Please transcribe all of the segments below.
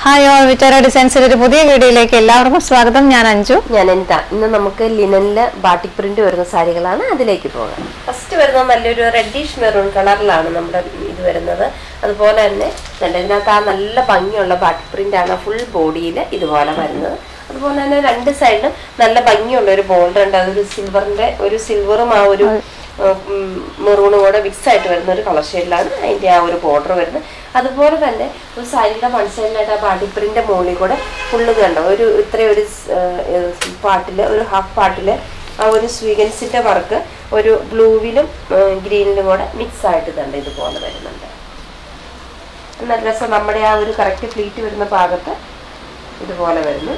Hi all Vitara ഡിസൈൻസിന്റെ ഒരു പുതിയ വീഡിയോയിലേക്ക് എല്ലാവർക്കും സ്വാഗതം ഞാൻ അഞ്ജു ഞാൻ എന്താ ഇന്ന് നമുക്ക് ലിനനില് ബാട്ടിക് പ്രിന്റ് വരുന്ന സാരികളാണ് അതിലേക്ക് പോകാം ഫസ്റ്റ് വരുന്നത് നല്ലൊരു റെഡിഷ് മെറൂൺ കളറിലാണ് നമ്മുടെ ഇത് വരുന്നത് അതുപോലെ തന്നെ നല്ല ഇതിനകത്ത് ആ നല്ല ഭംഗിയുള്ള ബാട്ടിക് പ്രിന്റ് ആണ് ഫുൾ ബോഡിയിൽ ഇതുപോലെ വരുന്നത് അതുപോലെ തന്നെ രണ്ട് സൈഡിലും നല്ല ഭംഗിയുള്ള ഒരു ബോർഡർ ഉണ്ട് അതൊരു സിൽവറിന്റെ ഒരു സിൽവറും ആ ഒരു മെറൂണും കൂടെ മിക്സ് ആയിട്ട് വരുന്ന ഒരു കളർ ഷെയ്ഡിലാണ് അതിന്റെ ആ ഒരു ബോർഡർ വരുന്നത് അതുപോലെ തന്നെ ഒരു സാരിയുടെ വൺ സൈഡിലായിട്ട് ആ ബാഡി പ്രിന്റ് മുകളിൽ കൂടെ ഫുള്ള് കണ്ടോ ഒരു ഇത്രയും ഒരു പാട്ടില് ഒരു ഹാഫ് പാട്ടില് ആ ഒരു സ്വീഗൻസിന്റെ വർക്ക് ഒരു ബ്ലൂവിലും ഗ്രീനിലും കൂടെ മിക്സ് ആയിട്ട് തന്നെ ഇതുപോലെ വരുന്നുണ്ട് നല്ല രസം നമ്മുടെ ആ ഒരു കറക്റ്റ് ഫ്ലീറ്റ് വരുന്ന ഭാഗത്ത് ഇതുപോലെ വരുന്നു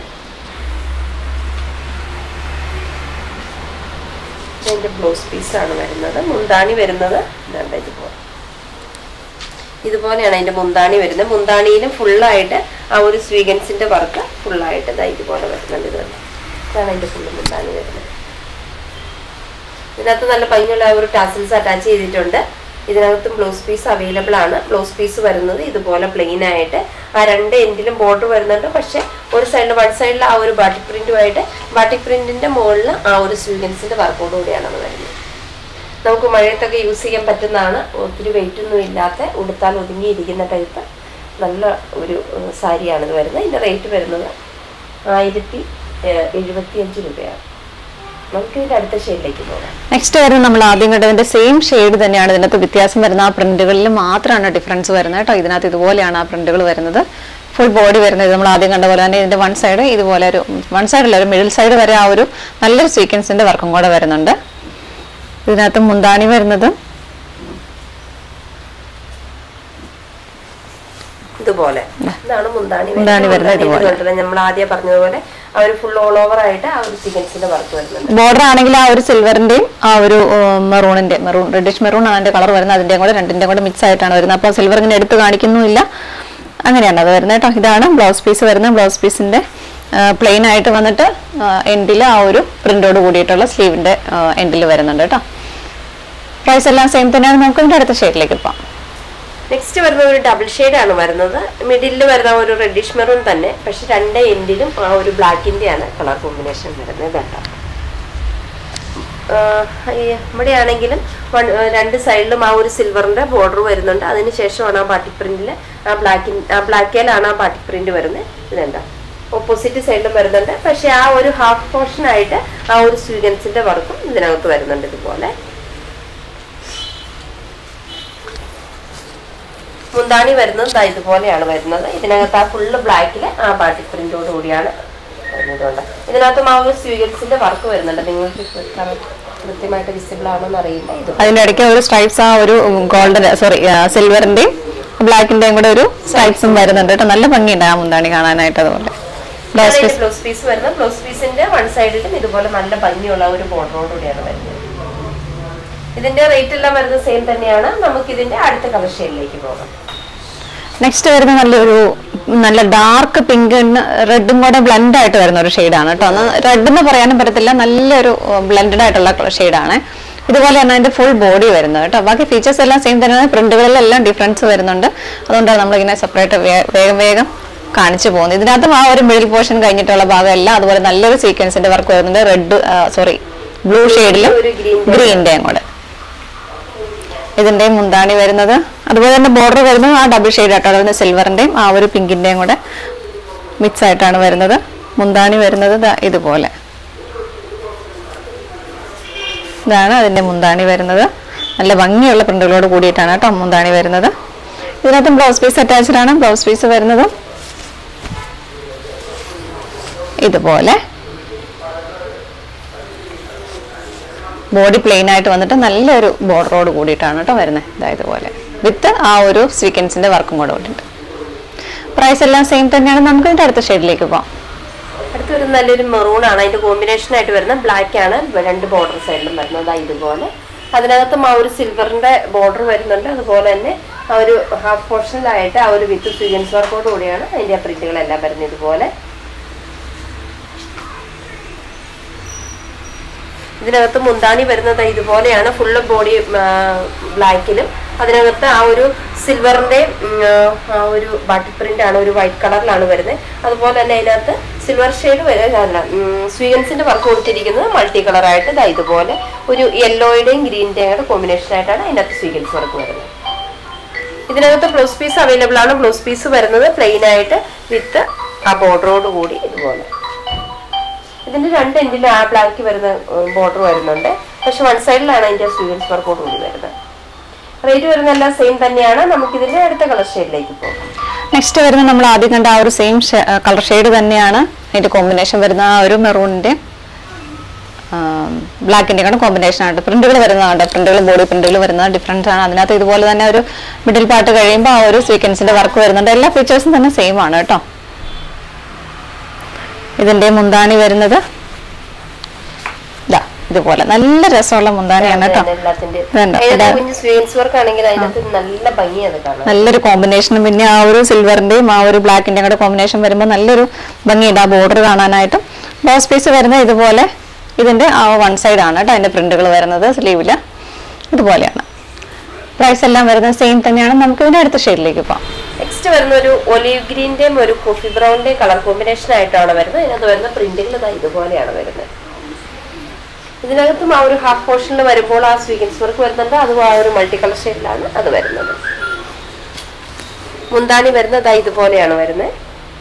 ഇതിന്റെ ബ്ലൗസ് പീസാണ് വരുന്നത് മുന്താണി വരുന്നത് ഇതുണ്ട് ഇതുപോലെ ഇതുപോലെയാണ് അതിന്റെ മുന്താണി വരുന്നത് മുന്താണിയിലും ഫുള്ളായിട്ട് ആ ഒരു സ്വീഗൻസിന്റെ വർക്ക് ഫുള്ളായിട്ട് ഇതാ ഇതുപോലെ വരുന്നുണ്ട് ഇത് കണ്ടോ. ഇതാണ് അതിന്റെ ഫുള്ള് മുന്താണി വരുന്നത് ഇതിനകത്ത് നല്ല ഭംഗിയുള്ള ആ ഒരു ടാസിൽസ് അറ്റാച്ച് ചെയ്തിട്ടുണ്ട് ഇതിനകത്തും ബ്ലൗസ് പീസ് അവൈലബിൾ ആണ് ബ്ലൗസ് പീസ് വരുന്നത് ഇതുപോലെ പ്ലെയിൻ ആയിട്ട് ആ രണ്ട് എൻഡിലും ബോർഡർ വരുന്നുണ്ട് പക്ഷെ ഒരു സൈഡിൽ വൺ സൈഡിൽ ആ ഒരു ബാട്ടിക് പ്രിന്റുമായിട്ട് ബാട്ടിക് പ്രിന്റിന്റെ മുകളിൽ ആ ഒരു സ്വീഗൻസിന്റെ വർക്കോട് കൂടിയാണ് അത് വരുന്നത് നമുക്ക് മഴയത്തൊക്കെ യൂസ് ചെയ്യാൻ പറ്റുന്നതാണ് ഒത്തിരി വെയിറ്റ് ഒന്നും ഇല്ലാത്ത ഉടുത്താൽ ഒതുങ്ങിയിരിക്കുന്ന ടൈപ്പ് നല്ല ഒരു ഏഹ്, സാരിയാണ് ഇത് വരുന്നത് ഇതിന്റെ റേറ്റ് വരുന്നത് ആയിരത്തി എഴുപത്തി അഞ്ച് രൂപയാണ് നമുക്ക് ഇതിന്റെ അടുത്ത ഷെയ്ഡിലേക്ക് പോകാം നെക്സ്റ്റ് വരുന്നത് നമ്മൾ ആദ്യം കണ്ടതിന്റെ സെയിം ഷെയ്ഡ് തന്നെയാണ് ഇതിനകത്ത് വ്യത്യാസം വരുന്ന ആ പ്രിന്റുകളിൽ മാത്രമാണ് ഡിഫറൻസ് വരുന്നത് കേട്ടോ ഇതിനകത്ത് ഇതുപോലെയാണ് ആ പ്രിന്റുകൾ വരുന്നത് ഫുൾ ബോഡി വരുന്നത് നമ്മൾ ആദ്യം കണ്ട പോലെ തന്നെ ഇതിന്റെ വൺ സൈഡ് ഇതുപോലെ ഒരു വൺ സൈഡല്ല ഒരു മിഡിൽ സൈഡ് വരെ ആ ഒരു നല്ലൊരു സീക്വൻസിന്റെ വർക്കും കൂടെ വരുന്നുണ്ട് ഇതിനകത്ത് മുന്താണി വരുന്നത് ഇതുപോലെ ഇതാണ് മുന്താണി മുന്താണി വരുന്നത് ഇതുപോലെ. നമ്മൾ ആദ്യം പറഞ്ഞതുപോലെ ആ ഒരു ഫുൾ ഓൾ ഓവർ ആയിട്ട് ആ ഒരു ചിക്കൻസിന്റെ വർക്ക് വരുന്നുണ്ട് ബോർഡർ ആണെങ്കിൽ ആ ഒരു സിൽവറിന്റെയും ആ ഒരു മെറൂണിന്റെ മെറൂൺ റെഡിഷ് മെറൂൺ ആണ് അതിന്റെ കളർ വരുന്നത് അതിന്റെയും കൂടെ രണ്ടിന്റെയും കൂടെ മിക്സ് ആയിട്ടാണ് വരുന്നത് അപ്പോൾ സിൽവർ ഇങ്ങനെ എടുത്ത് കാണിക്കുന്നുമില്ല അങ്ങനെയാണ് അത് വരുന്നത് കേട്ടോ ഇതാണ് ബ്ലൗസ് പീസ് വരുന്നത് ബ്ലൗസ് പീസിന്റെ പ്ലെയിൻ ആയിട്ട് വന്നിട്ട് എൻഡിൽ ആ ഒരു പ്രിന്റോട് കൂടിയിട്ടുള്ള സ്ലീവിന്റെ എൻഡിൽ വരുന്നുണ്ട് കേട്ടോ പ്രൈസ് എല്ലാം സെയിം തന്നെയാണ് നമുക്ക് ഇതിന്റെ അടുത്ത ഷെയ്ഡിലേക്ക് പോകാം നെക്സ്റ്റ് വരുന്ന ഒരു ഡബിൾ ആണ് വരുന്നത് മിഡിലിൽ വരുന്ന ഒരു റെഡിഷ് മെറൂൺ തന്നെ പക്ഷെ രണ്ട് എൻഡിലും ആ ഒരു ബ്ലാക്കിന്റെ ആണ് കളർ കോമ്പിനേഷൻ വരുന്നത് കേട്ടോ ആഹ് ഈ ഇവിടെ ആണെങ്കിലും വൺ- ആഹ് രണ്ട് സൈഡിലും ആ ഒരു സിൽവറിന്റെ ബോർഡർ വരുന്നുണ്ട് അതിന് ശേഷമാണ് ആ ബാട്ടിക് പ്രിന്റിൽ ആ ബ്ലാക്കിൻ ആ ബ്ലാക്കിലാണ് ആ ബാട്ടിക് പ്രിന്റ് വരുന്നത് ഇതെന്താ ഓപ്പോസിറ്റ് സൈഡിലും വരുന്നുണ്ട് പക്ഷെ ആ ഒരു ഹാഫ് പോർഷൻ ആയിട്ട് ആ ഒരു സ്വീഗൻസിന്റെ വർക്കും ഇതിനകത്ത് വരുന്നുണ്ട് ഇതുപോലെ മുന്താണി വരുന്നത് ദാ ഇതുപോലെയാണ് വരുന്നത് ഇതിനകത്ത് ആ ഫുള്ള് ബ്ലാക്കിൽ ആ ബാട്ടിക് പ്രിന്റോട് കൂടിയാണ് വരുന്നതുകൊണ്ട് ഇതിനകത്തും ആ ഒരു സ്വീഗൻസിന്റെ വർക്ക് വരുന്നുണ്ട് നിങ്ങൾക്ക് കൃത്യമായിട്ട് വിസിബിൾ ആണോന്ന് അറിയില്ല ഇത് അതിന്റെ ഇടയ്ക്ക് ഒരു സ്ട്രൈപ്സ് ആ ഒരു ഗോൾഡൻ സോറി സിൽവറിന്റെയും ബ്ലാക്കിന്റെയും കൂടെ ഒരു സ്ട്രൈപ്സും വരുന്നുണ്ട് കേട്ടോ നല്ല ഭംഗിയുണ്ട് ആ മുന്താണി കാണാനായിട്ട് അതുപോലെ ബ്ലൗസ് പീസ് ബ്ലൗസ് പീസ് വരുന്നത് ബ്ലൗസ് പീസിന്റെ വൺ സൈഡിലും ഇതുപോലെ നല്ല ഭംഗിയുള്ള ഒരു ബോർഡറോട് കൂടിയാണ് വരുന്നത് ഇതിന്റെ റേറ്റ് എല്ലാം വരുന്നത് സെയിം തന്നെയാണ് നമുക്ക് ഇതിന്റെ അടുത്ത കളർ ഷെയ്ഡിലേക്ക് പോകാം നെക്സ്റ്റ് വരുന്ന നല്ലൊരു നല്ല ഡാർക്ക് പിങ്ക് റെഡും കൂടെ ബ്ലെൻഡ് ആയിട്ട് വരുന്ന ഒരു ഷെയ്ഡാണ് കേട്ടോ റെഡ് എന്ന് പറയാനും പറ്റത്തില്ല നല്ലൊരു ബ്ലെൻഡഡ് ആയിട്ടുള്ള ഷെയ്ഡാണ് ഇതുപോലെ തന്നെ അതിന്റെ ഫുൾ ബോഡി വരുന്നത് കേട്ടോ ബാക്കി ഫീച്ചേഴ്സ് എല്ലാം സെയിം തന്നെയാണ് പ്രിന്റുകളിലെല്ലാം ഡിഫറൻസ് വരുന്നുണ്ട് അതുകൊണ്ടാണ് നമ്മളിങ്ങനെ സെപ്പറേറ്റ് വേഗം വേഗം കാണിച്ചു പോകുന്നത് ഇതിനകത്തും ആ ഒരു മിഡിൽ പോർഷൻ കഴിഞ്ഞിട്ടുള്ള ഭാഗം എല്ലാം അതുപോലെ നല്ലൊരു സീക്വൻസിന്റെ വർക്ക് വരുന്നുണ്ട് റെഡ് സോറി ബ്ലൂ ഷെയ്ഡിലും ഒരു green ഗ്രീൻ്റെയും കൂടെ ഇതിന്റെ മുന്താണി വരുന്നത് അതുപോലെ തന്നെ ബോർഡർ വരുന്നത് ആ ഡബിൾ ഷെയ്ഡ് ആയിട്ടാണ് വരുന്നത് സിൽവറിന്റെയും ആ ഒരു പിങ്കിന്റെയും കൂടെ മിക്സ് ആയിട്ടാണ് വരുന്നത് മുന്താണി വരുന്നത് ദാ ഇതുപോലെ ഇതാണ് അതിന്റെ മുന്താണി വരുന്നത് നല്ല ഭംഗിയുള്ള പ്രിന്റുകളോട് കൂടിയിട്ടാണ് കേട്ടോ മുന്താണി വരുന്നത് ഇതിനകത്തും ബ്ലൗസ് പീസ് അറ്റാച്ച്ഡ് ആണ് ബ്ലൗസ് പീസ് വരുന്നത് ഇതുപോലെ ബോഡി പ്ലെയിൻ ആയിട്ട് വന്നിട്ട് നല്ലൊരു ബോർഡറോട് കൂടിയിട്ടാണ് കേട്ടോ വരുന്നത് ഇതാ ഇതുപോലെ വിത്ത് ആ ഒരു സ്വീക്കൻസിന്റെ വർക്കും കൂടെ ഉണ്ട് പ്രൈസ് എല്ലാം സെയിം തന്നെയാണ് നമുക്ക് ഇതിന്റെ അടുത്ത ഷെയ്ഡിലേക്ക് പോകാം അടുത്തൊരു നല്ലൊരു മെറൂൺ ആണ് അതിന്റെ കോമ്പിനേഷൻ ആയിട്ട് വരുന്ന ബ്ലാക്ക് ആണ് രണ്ട് ബോർഡർ സൈഡിലും വരുന്നത് ദാ ഇതുപോലെ അതിനകത്തും ആ ഒരു സിൽവറിന്റെ ബോർഡർ വരുന്നുണ്ട് അതുപോലെ തന്നെ ആ ഒരു ഹാഫ് പോർഷനിലായിട്ട് ആ ഒരു വിത്ത് സ്വീഗൻസ് വർക്കോട് കൂടിയാണ് അതിന്റെ ആ പ്രിന്റുകളെല്ലാം വരുന്നത് ഇതുപോലെ ഇതിനകത്ത് മുന്താണി വരുന്നത് ഇതുപോലെയാണ് ഫുള്ള് ബോഡി ബ്ലാക്കിലും അതിനകത്ത് ആ ഒരു സിൽവറിന്റെ ആ ഒരു ബാട്ടി പ്രിന്റ് ആണ് ഒരു വൈറ്റ് കളറിലാണ് വരുന്നത് അതുപോലെ തന്നെ അതിനകത്ത് സിൽവർ ഷെയ്ഡ് അല്ല സ്വീഗൻസിന്റെ വർക്ക് കൊടുത്തിരിക്കുന്നത് മൾട്ടി കളറായിട്ട് ഇതാ ഇതുപോലെ ഒരു യെല്ലോയുടെയും ഗ്രീനിന്റെയും കൂടെ കോമ്പിനേഷൻ ആയിട്ടാണ് അതിനകത്ത് സ്വീഗൻസ് വർക്ക് വരുന്നത് ഇതിനകത്ത് ബ്ലൗസ് പീസ് അവൈലബിൾ ആണ് ബ്ലൗസ് പീസ് വരുന്നത് പ്ലെയിൻ ആയിട്ട് വിത്ത് ആ ബോർഡറോട് കൂടി ഇതുപോലെ ഇതിന്റെ രണ്ട് എൻഡിൽ ആ ബ്ലാക്ക് വരുന്ന ബോർഡർ വരുന്നുണ്ട് പക്ഷെ വൺ സൈഡിലാണ് അതിന്റെ സ്വീഗൻസ് വർക്കോട് കൂടി വരുന്നത് റേറ്റ് വരുന്ന എല്ലാം സെയിം തന്നെയാണ് നമുക്ക് ഇതിന്റെ അടുത്ത കളർ ഷെയ്ഡിലേക്ക് പോകാം നെക്സ്റ്റ് വരുന്ന നമ്മൾ ആദ്യം കണ്ട ആ ഒരു സെയിം കളർ ഷെയ്ഡ് തന്നെയാണ് അതിന്റെ കോമ്പിനേഷൻ വരുന്ന ആ ഒരു മെറൂണിന്റെ ബ്ലാക്കിന്റെ ആണ് കോമ്പിനേഷൻ ആണ് പ്രിന്റുകൾ വരുന്നതാണ് പ്രിന്റുകൾ ബോഡി പ്രിന്റുകൾ വരുന്നത് ഡിഫറൻസ് ആണ് അതിനകത്ത് ഇതുപോലെ തന്നെ ഒരു മിഡിൽ പാർട്ട് കഴിയുമ്പോൾ ആ ഒരു സീക്വൻസിന്റെ വർക്ക് വരുന്നുണ്ട് എല്ലാ ഫീച്ചേഴ്സും തന്നെ സെയിം ആണ് കേട്ടോ ഇതിന്റെ മുന്താണി വരുന്നത് ഇതാ ഇതുപോലെ നല്ല രസമുള്ള മുന്താണിയാണ് കേട്ടോ എല്ലാത്തിന്റെ വേണ്ട, ഏത് ഇതാ. കുഞ്ഞ് സ്വീഗൻസ് വർക്ക് ആണെങ്കിൽ അതിനകത്ത് നല്ല ഭംഗി അത് കാണാം നല്ലൊരു കോമ്പിനേഷനും പിന്നെ ആ ഒരു സിൽവറിന്റെയും ആ ഒരു ബ്ലാക്കിന്റെയും കൂടെ കോമ്പിനേഷൻ വരുമ്പോൾ നല്ലൊരു ഭംഗിയുണ്ട് ആ ബോർഡർ കാണാനായിട്ടും ബ്ലൗസ് പീസ് വരുന്നത് ഇതുപോലെ ഇതിന്റെ ആ വൺ സൈഡ് ആണ് കേട്ടോ അതിന്റെ പ്രിന്റുകൾ വരുന്നത് സ്ലീവില് ഇതുപോലെയാണ് പ്രൈസ് എല്ലാം വരുന്നത് സെയിം തന്നെയാണ് നമുക്ക് ഇതിന്റെ അടുത്ത ഷെയ്ഡിലേക്ക് പോകാം നെക്സ്റ്റ് വരുന്ന ഒരു ഒലീവ് ഗ്രീന്റെയും ഒരു കോഫി ബ്രൗണിന്റെയും കളർ കോമ്പിനേഷൻ ആയിട്ടാണ് വരുന്നത് ഇതിനകത്ത് വരുന്ന പ്രിന്റുകൾ ഇതാ ഇതുപോലെയാണ് വരുന്നത് ഇതിനകത്തും ആ ഒരു ഹാഫ് പോർഷനിൽ വരുമ്പോൾ ആ സ്വീഗൻസ് വർക്ക് വരുന്നുണ്ട് അതും ആ ഒരു മൾട്ടി കളർ ഷെയ്ഡിലാണ് അത് വരുന്നത് മുന്താണി വരുന്നത് ദാ ഇതുപോലെയാണ് വരുന്നത്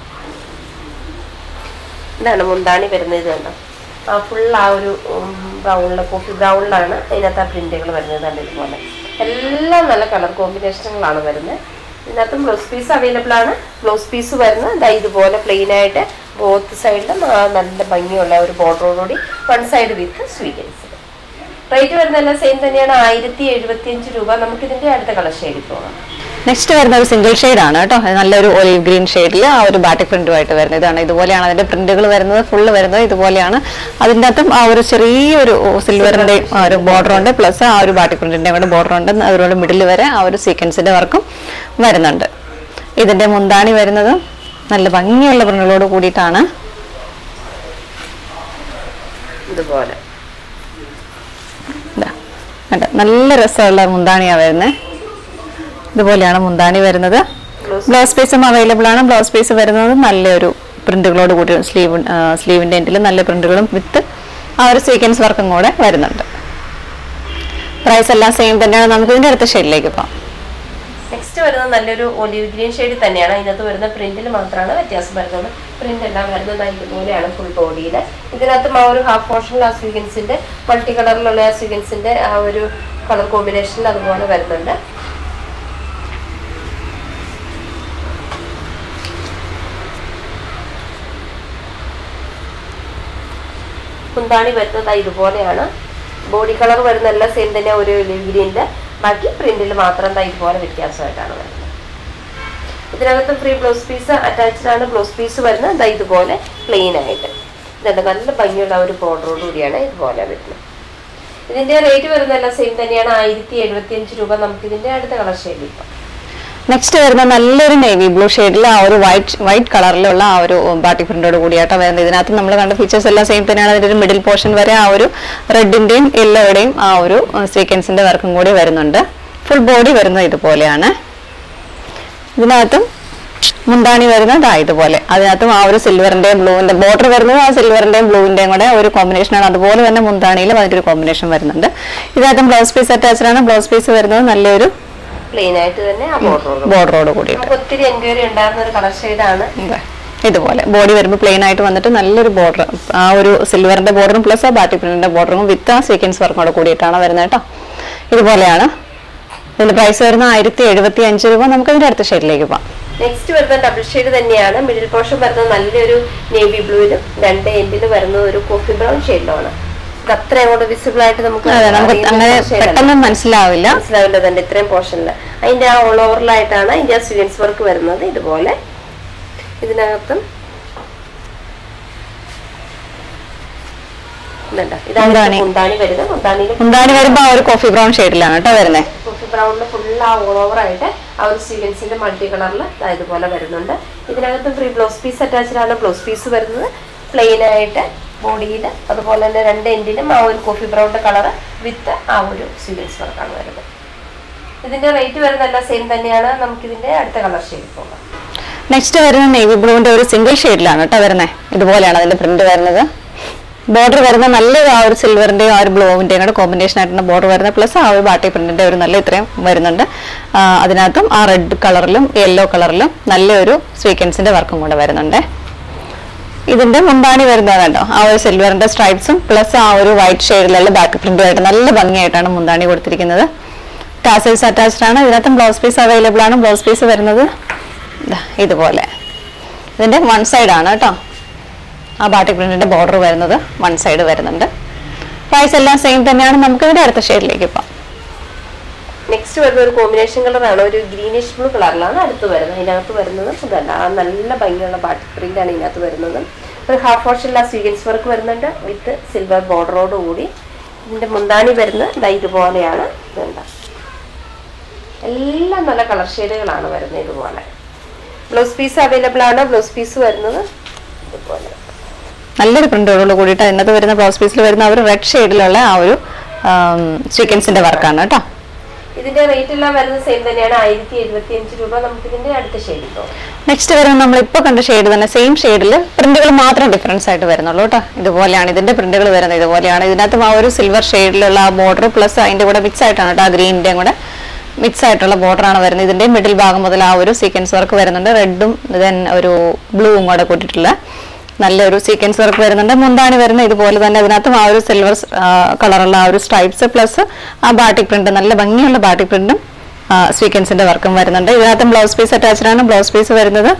ഇതാണ് മുന്താണി വരുന്നത് ഇത് കണ്ടോ ആ ഫുൾ ആ ഒരു ബ്രൗണില് കോഫി ബ്രൗണിലാണ് അതിനകത്ത് ആ പ്രിന്റുകൾ വരുന്നത് കണ്ടോ ഇതുപോലെ എല്ലാം നല്ല കളർ കോമ്പിനേഷനുകളാണ് വരുന്നത് ഇതിനകത്ത് ബ്ലൗസ് പീസ് അവൈലബിൾ ആണ് ബ്ലൗസ് പീസ് വരുന്നത് ദാ ഇതുപോലെ പ്ലെയിൻ ആയിട്ട് ബോത്ത് സൈഡിലും നല്ല ഭംഗിയുള്ള ഒരു ബോർഡറോടുകൂടി വൺ സൈഡ് വിത്ത് സ്വീകരിച്ചത് റേറ്റ് വരുന്നതെല്ലാം സെയിം തന്നെയാണ് ആയിരത്തി എഴുപത്തി അഞ്ച് രൂപ നമുക്കിതിന്റെ അടുത്ത കളർ ഷെയ്ഡിൽ പോകാം നെക്സ്റ്റ് വരുന്ന ഒരു സിംഗിൾ ഷെയ്ഡ് ആണ് കേട്ടോ അത് നല്ലൊരു ഒലിവ് ഗ്രീൻ ഷെയ്ഡിൽ ആ ഒരു ബാറ്റിക് പ്രിന്റുമായിട്ട് വരുന്നത് ഇതാണ് ഇതുപോലെയാണ് അതിന്റെ പ്രിന്റുകൾ വരുന്നത് ഫുള്ള് വരുന്നത് ഇതുപോലെയാണ് അതിൻ്റെ അകത്തും ആ ഒരു ചെറിയൊരു സിൽവറിന്റെ ഒരു ബോർഡർ ഉണ്ട് പ്ലസ് ആ ഒരു ബാറ്റിക് പ്രിന്റിന്റെ കൂടെ ബോർഡർ ഉണ്ട് അതുപോലെ മിഡിൽ വരെ ആ ഒരു സീക്വൻസിന്റെ വർക്കും വരുന്നുണ്ട് ഇതിന്റെ മുന്താണി വരുന്നത് നല്ല ഭംഗിയുള്ള പ്രിന്റുകളോട് കൂടിയിട്ടാണ് ഇതുപോലെ ഇതാ കണ്ടോ? നല്ല രസമുള്ള മുന്താണിയാണ് വരുന്നത് ഇതുപോലെയാണ് മുന്താണി വരുന്നത് ബ്ലൗസ് പീസും അവൈലബിൾ ആണ് ബ്ലൗസ് പീസ് വരുന്നത് നല്ലൊരു പ്രിന്റുകളോട് കൂടി സ്ലീവ് സ്ലീവിന്റെ എൻഡിൽ നല്ല പ്രിന്റുകളും വിത്ത് ആ ഒരു സീക്വൻസ് വർക്കും കൂടെ വരുന്നുണ്ട് പ്രൈസ് എല്ലാം സെയിം തന്നെയാണ് നമുക്ക് ഇതിന്റെ അടുത്ത ഷെയ്ഡിലേക്ക് പോകാം നെക്സ്റ്റ് വരുന്നത് നല്ലൊരു ഒലിവ് ഗ്രീൻ ഷെയ്ഡ് തന്നെയാണ് ഇതിനകത്ത് വരുന്ന പ്രിന്റിൽ മാത്രമാണ് വ്യത്യാസം വരുന്നത് പ്രിന്റ് എല്ലാം വരുന്നത് ഇതുപോലെയാണ് ഫുൾ ബോഡിയിൽ ഇതിനകത്തും ആ ഒരു ഹാഫ് പോർഷനിൽ ആ സ്വീഗൻസിന്റെ മൾട്ടി കളറിലുള്ള ആ സ്വീഗൻസിന്റെ ആ ഒരു കളർ കോമ്പിനേഷനിൽ അതുപോലെ വരുന്നുണ്ട് കുന്താണി വരുന്നത് ഇതുപോലെയാണ് ബോഡി കളർ വരുന്ന എല്ലാം സെയിം തന്നെ ഒരു ഒലിവ് ഗ്രീനിന്റെ ബാക്കി പ്രിന്റിൽ മാത്രം ദാ ഇതുപോലെ വ്യത്യാസമായിട്ടാണ് വരുന്നത് ഇതിനകത്ത് ഫ്രീ ബ്ലൗസ് പീസ് അറ്റാച്ച്ഡ് ആണ് ബ്ലൗസ് പീസ് വരുന്നത് ദാ ഇതുപോലെ പ്ലെയിൻ ആയിട്ട് ഇതുണ്ട് നല്ല ഭംഗിയുള്ള ഒരു ബോർഡറോട് കൂടിയാണ് ഇതുപോലെ വരുന്നത് ഇതിന്റെ റേറ്റ് വരുന്നതെല്ലാം സെയിം തന്നെയാണ് ആയിരത്തി എഴുപത്തി അഞ്ച് രൂപ നമുക്ക് ഇതിന്റെ അടുത്ത കളർ ഷെയ്ഡിൽ ഇപ്പം നെക്സ്റ്റ് വരുന്ന നല്ലൊരു നേവി ബ്ലൂ ഷെയ്ഡിൽ ആ ഒരു വൈറ്റ് വൈറ്റ് കളറിലുള്ള ആ ഒരു ബാട്ടി പ്രിന്റോട് കൂടിയായിട്ടാണ് വരുന്നത് ഇതിനകത്ത് നമ്മൾ കണ്ട ഫീച്ചേഴ്സ് എല്ലാം സെയിം തന്നെയാണ് അതിന്റെ ഒരു മിഡിൽ പോർഷൻ വരെ ആ ഒരു റെഡിന്റെയും യെല്ലോയുടെയും ആ ഒരു സീക്വൻസിന്റെ വർക്കും കൂടി വരുന്നുണ്ട് ഫുൾ ബോഡി വരുന്നത് ഇതുപോലെയാണ് ഇതിനകത്തും മുന്താണി വരുന്നത് ആ ഇതുപോലെ അതിനകത്തും ആ ഒരു സിൽവറിന്റെയും ബ്ലൂവിന്റെ ബോർഡർ വരുന്നത് ആ സിൽവറിന്റെയും ബ്ലൂവിന്റെയും കൂടെ ഒരു കോമ്പിനേഷനാണ് അതുപോലെ തന്നെ മുന്താണിയിലും അതിന്റെ ഒരു കോമ്പിനേഷൻ വരുന്നുണ്ട് ഇതിനകത്തും ബ്ലൗസ് പീസ് അറ്റാച്ച്ഡ് ആണ് ബ്ലൗസ് പീസ് വരുന്നത് നല്ലൊരു പ്ലെയിൻ ആയിട്ട് തന്നെ ആ ബോർഡറോട് ബോർഡറോട് കൂടിയിട്ട് നമുക്ക് ഒത്തിരി എൻക്വയറി ഉണ്ടായിരുന്ന ഒരു കളർ ഷെയ്ഡാണ് ഇതെ. ഇതുപോലെ ബോഡി വരുമ്പോൾ പ്ലെയിൻ ആയിട്ട് വന്നിട്ട് നല്ലൊരു ബോർഡർ ആ ഒരു സിൽവറിന്റെ ബോർഡറും പ്ലസ് ആ ബാറ്റി പ്രിന്റിന്റെ ബോർഡറും വിത്ത് ആ സീക്വൻസ് വർക്കോടെ കൂടിയിട്ടാണ് വരുന്നത് കേട്ടോ ഇതുപോലെയാണ് ഇതിന്റെ പ്രൈസ് വരുന്ന ആയിരത്തി എഴുപത്തി അഞ്ച് രൂപ നമുക്ക് ഇതിന്റെ അടുത്ത ഷെയ്ഡിലേക്ക് പോകാം നെക്സ്റ്റ് വരുന്ന ഡബിൾ ഷെയ്ഡ് തന്നെയാണ് മിഡിൽ പോർഷൻ വരുന്നത് നല്ലൊരു നേവി ബ്ലൂവിലും രണ്ട് എൻഡിൽ വരുന്നത് ഒരു കോഫി ബ്രൗൺ ഷെയ്ഡിലുമാണ് ഇത് അത്ര അങ്ങോട്ട് വിസിബിൾ ആയിട്ട് നമുക്ക് അതെ നമുക്ക് അറിയുന്ന അങ്ങനെ shade അല്ല. പെട്ടെന്ന് മനസ്സിലാവില്ല മനസ്സിലാവില്ല തന്നെ ഇത്രയും പോർഷനിൽ അതിന്റെ ആ ഓൾ ഓവറിലായിട്ടാണ് അതിന്റെ ആ സ്വീൻസ് വർക്ക് വരുന്നത് ഇതുപോലെ ഇതിനകത്തും ഇതുണ്ട്. ഇതാണ് മുന്താണി. മുന്താണി വരുന്നത് മുന്താണിയിൽ മുന്താണി വരുമ്പോ ആ ഒരു കോഫി ബ്രൗൺ ഷെയ്ഡിലാണ് കേട്ടോ വരുന്നത് കോഫി ബ്രൗണിൽ ഫുൾ ആ ഓൾ ഓവർ ആയിട്ട് ആ ഒരു സ്വീൻസിന്റെ മൾട്ടി കളറിൽ ഇതുപോലെ വരുന്നുണ്ട് ഇതിനകത്ത് ഫ്രീ ബ്ലൗസ് പീസ് അറ്റാച്ച്ഡ് ആണ് ബ്ലൗസ് പീസ് വരുന്നത് പ്ലെയിൻ ആയിട്ട് ബോഡിയിൽ അതുപോലെ തന്നെ രണ്ട് എൻഡിലും ആ ഒരു കോഫി ബ്രൗണിന്റെ കളർ വിത്ത് ആ ഒരു സ്വീറ്റ്സ് വർക്കാണ് വരുന്നത് ഇതിന്റെ റേറ്റ് വരുന്നല്ല സെയിം തന്നെയാണ് നമുക്കിതിന്റെ അടുത്ത കളർ ഷെയ്ഡ് പോകാം നെക്സ്റ്റ് വരുന്ന നേവി ബ്ലൂവിന്റെ ഒരു സിംഗിൾ ഷെയ്ഡിലാണ് കേട്ടോ വരുന്നത് ഇതുപോലെയാണ് അതിന്റെ പ്രിന്റ് വരുന്നത് ബോർഡർ വരുന്ന നല്ലൊരു ആ ഒരു സിൽവറിന്റെയും ആ ഒരു ബ്ലൂവിന്റെയും കൂടെ കോമ്പിനേഷൻ ആയിട്ടുള്ള ബോർഡർ വരുന്നത് പ്ലസ് ആ ഒരു ബാട്ടി പ്രിന്റിന്റെ ഒരു നല്ല ഇത്രയും വരുന്നുണ്ട് ആ, അതിനകത്തും ആ റെഡ് കളറിലും യെല്ലോ കളറിലും നല്ലൊരു സ്വീക്കൻസിന്റെ വർക്കും കൂടെ വരുന്നുണ്ട് ഇതിന്റെ മുന്താണി വരുന്നത് കണ്ടോ ആ ഒരു സിൽവറിന്റെ സ്ട്രൈപ്സും പ്ലസ് ആ ഒരു വൈറ്റ് ഷെയ്ഡിലുള്ള ബാക്ക് പ്രിന്റും ആയിട്ട് നല്ല ഭംഗിയായിട്ടാണ് മുന്താണി കൊടുത്തിരിക്കുന്നത് ടാസൽസ് അറ്റാച്ച്ഡ് ആണ് ഇതിനകത്തും ബ്ലൗസ് പീസ് അവൈലബിൾ ആണ് ബ്ലൗസ് പീസ് വരുന്നത് ദാ ഇതുപോലെ ഇതിന്റെ വൺ സൈഡ് ആണ് കേട്ടോ ആ ബാട്ടിക് പ്രിന്റിന്റെ ബോർഡർ വരുന്നത് വൺ സൈഡ് വരുന്നുണ്ട് പ്രൈസ് എല്ലാം സെയിം തന്നെയാണ് നമുക്ക് ഇവിടെ അടുത്ത ഷെയ്ഡിലേക്ക് പോകാം നെക്സ്റ്റ് വരുന്ന ഒരു കോമ്പിനേഷൻ കളറാണ് ഒരു ഗ്രീനിഷ് ബ്ലൂ കളറിലാണ് അടുത്ത് വരുന്നത് അതിനകത്ത് വരുന്നത് ഇതല്ല ആ നല്ല ഭംഗിയുള്ള ബാട്ടിക് പ്രിന്റ് ആണ് ഇതിനകത്ത് വരുന്നത് ഒരു ഹാഫ് വാഷിലുള്ള സ്വീഗൻസ് വർക്ക് വരുന്നുണ്ട് വിത്ത് സിൽവർ ബോർഡറോട് കൂടി ഇതിന്റെ മുന്താണി വരുന്നത് ദാ ഇതുപോലെയാണ് ഇതുണ്ട് എല്ലാം നല്ല കളർ ഷെയ്ഡുകളാണ് വരുന്നത് ഇതുപോലെ ബ്ലൗസ് പീസ് അവൈലബിൾ ആണ് ബ്ലൗസ് പീസ് വരുന്നത് ഇതുപോലെ നല്ലൊരു പ്രിന്റോട് കൂടിയിട്ട് അതിനകത്ത് വരുന്ന ബ്ലൗസ് പീസിൽ വരുന്ന ആ ഒരു റെഡ് ഷെയ്ഡിലുള്ള ആ ഒരു സ്വീക്കൻസിന്റെ വർക്കാണ് കേട്ടോ ഇതിന്റെ റേറ്റ് എല്ലാം വരുന്നത് സെയിം തന്നെയാണ് ആയിരത്തി എഴുപത്തി അഞ്ച് രൂപ നമുക്ക് ഇതിന്റെ അടുത്ത ഷെയ്ഡ് തോന്നും നെക്സ്റ്റ് വരുന്നത് നമ്മൾ ഇപ്പോൾ കണ്ട ഷെയ്ഡ് തന്നെ സെയിം ഷെയ്ഡിൽ പ്രിന്റുകൾ മാത്രം ഡിഫറൻസ് ആയിട്ട് വരുന്നുള്ളൂ കേട്ടോ ഇതുപോലെയാണ് ഇതിന്റെ പ്രിന്റുകൾ വരുന്നത് ഇതുപോലെയാണ് ഇതിനകത്ത് ആ ഒരു സിൽവർ ഷെയ്ഡിലുള്ള ആ ബോർഡർ പ്ലസ് അതിന്റെ കൂടെ മിക്സ് ആയിട്ടാണ് കേട്ടോ ആ ഗ്രീനിന്റെയും കൂടെ മിക്സ് ആയിട്ടുള്ള border ആണ് വരുന്നത് ഇതിന്റെ മിഡിൽ ഭാഗം മുതൽ ആ ഒരു സീക്വൻസ് വർക്ക് വരുന്നുണ്ട് റെഡും ദെൻ ഒരു ബ്ലൂവും കൂടെ കൂട്ടിയിട്ടുള്ള നല്ലൊരു സീക്വൻസ് വർക്ക് വരുന്നുണ്ട് മുന്താണി വരുന്ന ഇതുപോലെ തന്നെ അതിനകത്തും ആ ഒരു സിൽവർ കളറുള്ള ആ ഒരു സ്ട്രൈപ്സ് പ്ലസ് ആ ബാട്ടിക് പ്രിന്റ് നല്ല ഭംഗിയുള്ള ബാട്ടിക് പ്രിന്റും സ്വീക്വൻസിന്റെ വർക്കും വരുന്നുണ്ട് ഇതിനകത്തും ബ്ലൗസ് പീസ് അറ്റാച്ച്ഡ് ആണ് ബ്ലൗസ് പീസ് വരുന്നത്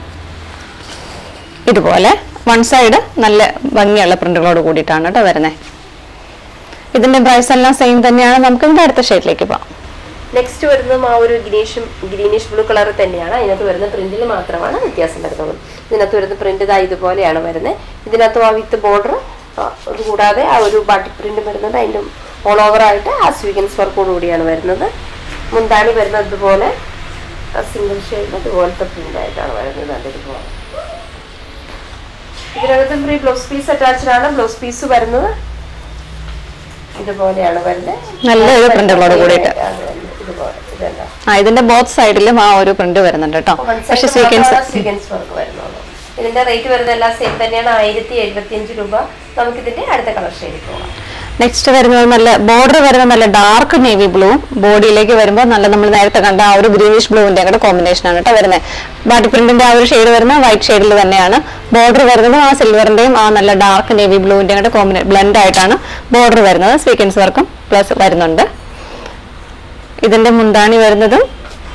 ഇതുപോലെ വൺ സൈഡ് നല്ല ഭംഗിയുള്ള പ്രിന്റുകളോട് കൂടിയിട്ടാണ് കേട്ടോ വരുന്നത് ഇതിന്റെ പ്രൈസ് എല്ലാം സെയിം തന്നെയാണ് നമുക്ക് ഇതിന്റെ അടുത്ത ഷെയ്ഡിലേക്ക് പോകാം നെക്സ്റ്റ് വരുന്നതും ആ ഒരു ഗ്രീനിഷും ഗ്രീനിഷ് ബ്ലൂ കളർ തന്നെയാണ് അതിനകത്ത് വരുന്ന പ്രിന്റിൽ മാത്രമാണ് വ്യത്യാസം വരുന്നത് ഇതിനകത്ത് വരുന്ന പ്രിന്റ് ഇതാ ഇതുപോലെയാണ് വരുന്നത് ഇതിനകത്ത് ആ വിത്ത് ബോർഡർ അത് കൂടാതെ ആ ഒരു ബാട്ടിക് പ്രിന്റ് വരുന്നത് അതിൻ്റെ ഓൾ ഓവർ ആയിട്ട് ആ സ്വീഗൻസ് വർക്കോട് കൂടിയാണ് വരുന്നത് മുന്താണി വരുന്നത് ഇതുപോലെ സിംഗിൾ ഷെയ്ഡ് ഇതുപോലത്തെ പ്രിന്റ് ആയിട്ടാണ് വരുന്നത് അത് ഇതുപോലെ ഇതിനകത്ത് ഫ്രീ ബ്ലൗസ് പീസ് അറ്റാച്ച്ഡ് ആണ് ബ്ലൗസ് പീസ് വരുന്നത് ഇതുപോലെയാണ് വരുന്നത് നല്ലൊരു പ്രിന്റുകളോട് കൂടിയിട്ട് ഇതുപോലെ ഇതെല്ലാം ആ ഇതിന്റെ ബോത്ത് സൈഡിലും ആ ഒരു പ്രിന്റ് വരുന്നുണ്ട് കേട്ടോ പക്ഷെ സ്വീക്വൻസ് സ്വീക്വൻസ് വർക്ക് വരുന്നുള്ളൂ ഇതിന്റെ റേറ്റ് വരുന്നത് എല്ലാം സെയിം തന്നെയാണ് ആയിരത്തി എഴുപത്തി അഞ്ച് രൂപ നമുക്ക് ഇതിന്റെ അടുത്ത കളർ ഷെയ്ഡിൽ പോകാം നെക്സ്റ്റ് വരുന്നത് നല്ല ബോർഡർ വരുന്നത് നല്ല ഡാർക്ക് നേവി ബ്ലൂവും ബോഡിയിലേക്ക് വരുമ്പോൾ നല്ല നമ്മൾ നേരത്തെ കണ്ട ആ ഒരു ഗ്രീനിഷ് ബ്ലൂവിന്റെ കൂടെ കോമ്പിനേഷൻ ആണ് കേട്ടോ വരുന്നത് ബാട്ടി പ്രിന്റിന്റെ ആ ഒരു ഷെയ്ഡ് വരുന്ന വൈറ്റ് ഷെയ്ഡിൽ തന്നെയാണ് ബോർഡർ വരുന്നത് ആ സിൽവറിന്റെയും ആ നല്ല ഡാർക്ക് നേവി ബ്ലൂവിന്റെ കൂടെ കോമ്പിനേ ബ്ലെൻഡ് ആയിട്ടാണ് ബോർഡർ വരുന്നത് സ്വീക്വൻസ് വർക്കും പ്ലസ് വരുന്നുണ്ട് ഇതിന്റെ മുന്താണി വരുന്നതും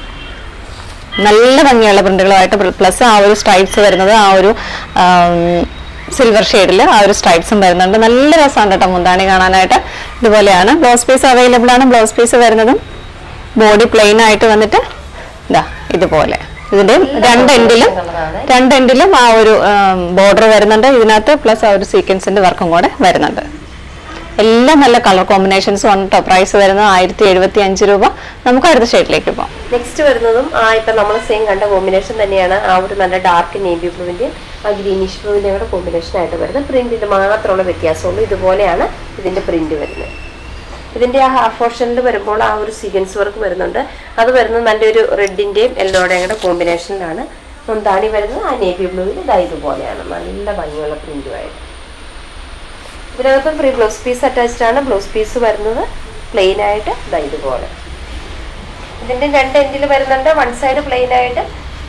നല്ല ഭംഗിയുള്ള പ്രിന്റുകളുമായിട്ട് പ്ലസ് ആ ഒരു സ്ട്രൈപ്സ് വരുന്നത് ആ ഒരു സിൽവർ ഷെയ്ഡിൽ ആ ഒരു സ്ട്രൈപ്സും വരുന്നുണ്ട് നല്ല രസമാണ് കേട്ടോ മുന്താണി കാണാനായിട്ട് ഇതുപോലെയാണ് ബ്ലൗസ് പീസ് അവൈലബിൾ ആണ് ബ്ലൗസ് പീസ് വരുന്നതും ബോഡി പ്ലെയിൻ ആയിട്ട് വന്നിട്ട് ഇതാ ഇതുപോലെ ഇതിന്റെ രണ്ട് എൻഡിലും രണ്ട് എൻഡിലും ആ ഒരു ബോർഡർ വരുന്നുണ്ട് ഇതിനകത്ത് പ്ലസ് ആ ഒരു സീക്വൻസിന്റെ വർക്കും കൂടെ വരുന്നുണ്ട് എല്ലാം നല്ല കളർ കോമ്പിനേഷൻസും ഉണ്ട് കേട്ടോ പ്രൈസ് വരുന്നത് ആയിരത്തി എഴുപത്തി അഞ്ച് രൂപ നമുക്ക് അടുത്ത ഷെയ്ഡിലേക്ക് പോകാം നെക്സ്റ്റ് വരുന്നതും ആ ഇപ്പൊ നമ്മൾ സെയിം കണ്ട കോമ്പിനേഷൻ തന്നെയാണ് ആ ഒരു നല്ല ഡാർക്ക് നേവി ബ്ലൂവിന്റെ ആ ഗ്രീനിഷ് ബ്ലൂവിന്റെ കൂടെ കോമ്പിനേഷൻ ആയിട്ട് വരുന്നത് പ്രിന്റിൽ മാത്രമുള്ള വ്യത്യാസമുള്ളൂ ഇതുപോലെയാണ് ഇതിന്റെ പ്രിന്റ് വരുന്നത് ഇതിന്റെ ആ ഹാഫ് പോർഷനിൽ വരുമ്പോൾ ആ ഒരു സീക്വൻസ് വർക്ക് വരുന്നുണ്ട് അത് വരുന്നത് നല്ലൊരു റെഡിന്റെയും യെല്ലോയുടെയും കൂടെ കോമ്പിനേഷനിലാണ് മുന്താണി വരുന്നത് ആ നേവി ബ്ലൂവിൽ ഇതാ ഇതുപോലെയാണ് നല്ല ഭംഗിയുള്ള പ്രിന്റുമായിട്ട് ഇതിനകത്ത് ഫ്രീ ബ്ലൗസ് പീസ് അറ്റാച്ച്ഡ് ആണ് ബ്ലൗസ് പീസ് വരുന്നത് പ്ലെയിൻ ആയിട്ട് ഇതാ ഇതുപോലെ ഇതിന്റെ രണ്ട് എൻഡിൽ വരുന്നുണ്ട് വൺ സൈഡ് പ്ലെയിൻ ആയിട്ട്